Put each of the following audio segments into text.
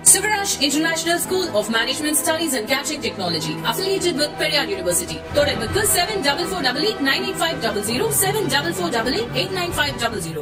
Sivaraj International School of Management Studies and Catching Technology, affiliated with Periyar University. தொடர்புக்கு seven double four double eight nine eight five double zero seven double four double eight eight nine five double zero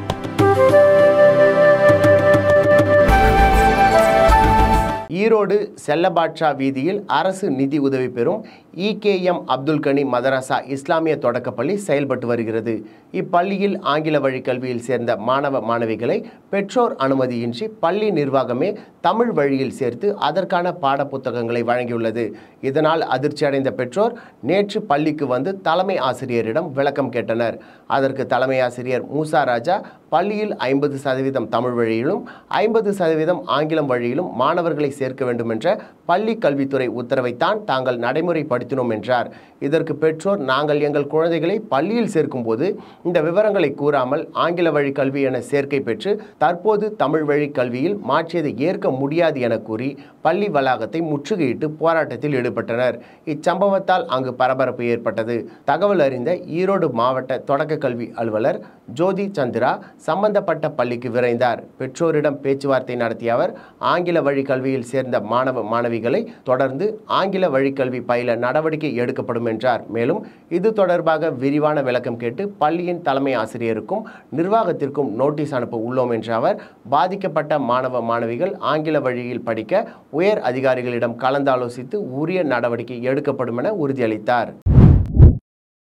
Erode Chellapatsha வீதியில் அரசு நிதி உதவி பெறும் இகேஎம் அப்துல் கனி மதரசா இஸ்லாமிய தொடக்கப்பள்ளி செயல்பட்டு வருகிறது இப்பள்ளியில் ஆங்கில வழி கல்வியில் சேர்ந்த மாணவ மாணவிகளை பெற்றோர் அனுமதியின்றி பள்ளி நிர்வாகமே தமிழ் வழியில் சேர்த்து அதற்கான பாடப்புத்தகங்களை வழங்கியுள்ளது இதனால் அதிர்ச்சியடைந்த பெற்றோர் நேற்று பள்ளிக்கு வந்து தலைமை ஆசிரியரிடம் விளக்கம் கேட்டனர் அதற்கு தலைமை ஆசிரியர் மூசா ராஜா பள்ளியில் ஐம்பது சதவீதம் தமிழ் வழியிலும் ஐம்பது சதவீதம் ஆங்கிலம் வழியிலும் மாணவர்களை சேர்க்க வேண்டும் என்ற பள்ளி கல்வித்துறை உத்தரவைத்தான் தாங்கள் நடைமுறைப்படுத்தினோம் என்றார் இதற்கு பெற்றோர் நாங்கள் எங்கள் குழந்தைகளை பள்ளியில் சேர்க்கும்போது இந்த விவரங்களை கூறாமல் ஆங்கில வழி கல்வி என சேர்க்கை பெற்று தற்போது தமிழ் வழி கல்வியில் மாற்றியதை ஏற்க முடியாது என கூறி பள்ளி வளாகத்தை முற்றுகையிட்டு போராட்டத்தில் ஈடுபட்டனர் இச்சம்பவத்தால் அங்கு பரபரப்பு ஏற்பட்டது தகவல் அறிந்த ஈரோடு மாவட்ட தொடக்க கல்வி அலுவலர் ஜோதி சந்திரா சம்பந்தப்பட்ட பள்ளிக்கு விரைந்தார் பெற்றோரிடம் பேச்சுவார்த்தை நடத்திய அவர் ஆங்கில வழி கல்வியில் சேர்ந்த மாணவ மாணவிகளை தொடர்ந்து ஆங்கில வழி கல்வி பயில நடவடிக்கை எடுக்கப்படும் என்றார் மேலும் இது தொடர்பாக விரிவான விளக்கம் கேட்டு பள்ளியின் தலைமை ஆசிரியருக்கும் நிர்வாகத்திற்கும் நோட்டீஸ் அனுப்ப உள்ளோம் என்ற அவர் பாதிக்கப்பட்ட மாணவ மாணவிகள் ஆங்கில வழியில் படிக்க உயர் அதிகாரிகளிடம் கலந்தாலோசித்து உரிய நடவடிக்கை எடுக்கப்படும் என உறுதியளித்தார்